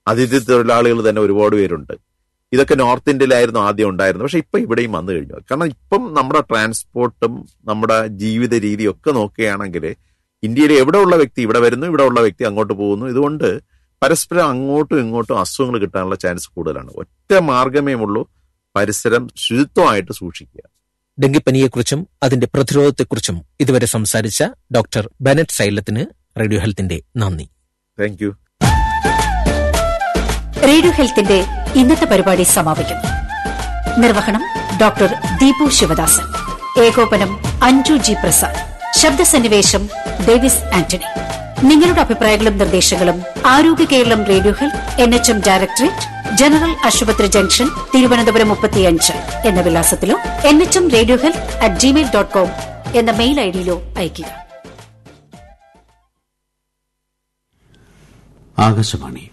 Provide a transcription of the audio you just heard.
അതിഥി തൊഴിലാളികൾ തന്നെ ഒരുപാട് പേരുണ്ട് ഇതൊക്കെ നോർത്ത് ഇന്ത്യയിലായിരുന്നു ആദ്യം ഉണ്ടായിരുന്നത് പക്ഷെ ഇപ്പൊ ഇവിടെയും വന്നു കഴിഞ്ഞു കാരണം ഇപ്പം നമ്മുടെ ട്രാൻസ്പോർട്ടും നമ്മുടെ ജീവിത രീതിയും ഒക്കെ നോക്കുകയാണെങ്കിൽ ഇന്ത്യയിലെ എവിടെ ഉള്ള വ്യക്തി ഇവിടെ വരുന്നു ഇവിടെ ഉള്ള വ്യക്തി അങ്ങോട്ട് പോകുന്നു ഇതുകൊണ്ട് പരസ്പരം അങ്ങോട്ടും ഇങ്ങോട്ടും അസുഖങ്ങൾ കിട്ടാനുള്ള ചാൻസ് കൂടുതലാണ് ഒറ്റ മാർഗമേ ഉള്ളൂ പരിസരം ശുചിത്വമായിട്ട് സൂക്ഷിക്കുക ഡെങ്കിപ്പനിയെക്കുറിച്ചും അതിന്റെ പ്രതിരോധത്തെക്കുറിച്ചും ഇതുവരെ സംസാരിച്ച ഡോക്ടർ ബെനറ്റ് സൈലത്തിന് റേഡിയോ ഹെൽത്തിന്റെ നന്ദി താങ്ക് യു റേഡിയോ ഹെൽത്തിന്റെ ഇന്നത്തെ പരിപാടി സമാപിക്കുന്നു നിർവഹണം ഡോക്ടർ ദീപു ശിവദാസൻ ഏകോപനം അഞ്ജു ജി പ്രസാദ് ശബ്ദസന്നിവേശം ഡേവിസ് ആന്റണി നിങ്ങളുടെ അഭിപ്രായങ്ങളും നിർദ്ദേശങ്ങളും Arogya Keralam radio health N H M directorate general ആശുപത്രി ജംഗ്ഷൻ തിരുവനന്തപുരം മുപ്പത്തിയഞ്ച് എന്ന വിലാസത്തിലോ N H M radio health at Gmail dot com എന്ന മെയിൽ ഐഡിയിലോ അയയ്ക്കുക ആകാശവാണി